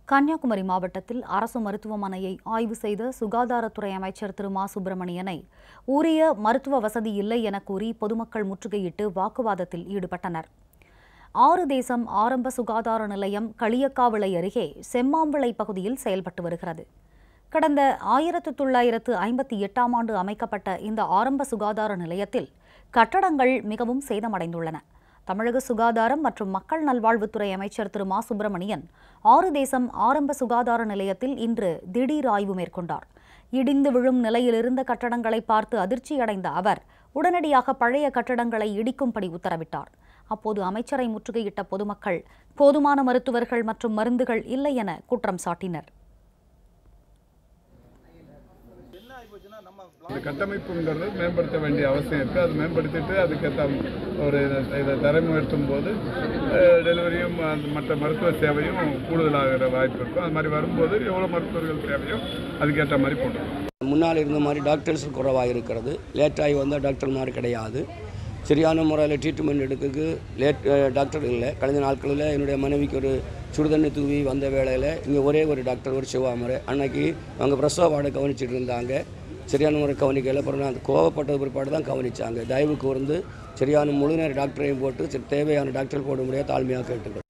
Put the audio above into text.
கன்னியாகுமரி மாவட்டத்தில் அரசு மருத்துவமனையை ஆய்வு செய்த சுகாதாரத்துறை அமைச்சர் திரு மா சுப்பிரமணியனை உரிய மருத்துவ வசதி இல்லை என கூறி பொதுமக்கள் முற்றுகையிட்டு வாக்குவாதத்தில் ஈடுபட்டனர் ஆறு தேசம் ஆரம்ப சுகாதார நிலையம் களியக்காவிளை அருகே செம்மாம்பிளை பகுதியில் செயல்பட்டு வருகிறது கடந்த ஆயிரத்து தொள்ளாயிரத்து ஐம்பத்தி எட்டாம் ஆண்டு அமைக்கப்பட்ட இந்த ஆரம்ப சுகாதார நிலையத்தில் கட்டடங்கள் மிகவும் சேதமடைந்துள்ளன தமிழக சுகாதாரம் மற்றும் மக்கள் நல்வாழ்வுத்துறை அமைச்சர் திரு மா சுப்பிரமணியன் ஆறு தேசம் ஆரம்ப சுகாதார நிலையத்தில் இன்று திடீர் ஆய்வு மேற்கொண்டார் இடிந்து விழும் நிலையில் இருந்த கட்டடங்களை பார்த்து அதிர்ச்சியடைந்த அவர் உடனடியாக பழைய கட்டடங்களை இடிக்கும்படி உத்தரவிட்டார் அப்போது அமைச்சரை முற்றுகையிட்ட பொதுமக்கள் போதுமான மருத்துவர்கள் மற்றும் மருந்துகள் இல்லை என குற்றம் சாட்டினர் இந்த கட்டமைப்புங்கிறது மேம்படுத்த வேண்டிய அவசியம் இருக்குது அது மேம்படுத்திட்டு அதுக்கேற்ற ஒரு இதை- இதை தரமுயர்த்தும் போது அஹ், டெலிவரியும் அந்த மற்ற மருத்துவ சேவையும் கூடுதலாகிற வாய்ப்பு இருக்கும் அது மாதிரி வரும்போது எவ்வளோ மருத்துவர்கள் தேவையோ அதுக்கேற்ற மாதிரி போட்டுருவோம் முன்னால் இருந்த மாதிரி டாக்டர்ஸ் குறைவாக இருக்கிறது லேட்டாகி வந்தால் டாக்டர்மார் கிடையாது சரியான முறையில் ட்ரீட்மெண்ட் எடுக்கிறதுக்கு லேட் அஹ், டாக்டர் இல்லை கழிந்த நாட்களில் என்னுடைய மனைவிக்கு ஒரு சுடுதண்ணி தூவி வந்த வேளையில் இங்கே ஒரே ஒரு டாக்டர் ஒரு சிவாமரை அன்னைக்கு அவங்க பிரசவ வார்டை கவனிச்சிட்டு இருந்தாங்க சரியான முறை கவனிக்கல அப்புறம் நான் கோவப்பட்ட பிற்பாடு தான் கவனிச்சாங்க தயவு கூர்ந்து சரியான முழு நேர டாக்டரையும் போட்டு சரி, தேவையான டாக்டர் போட முடியாது தாழ்மையாக கேட்டுக்கிறேன்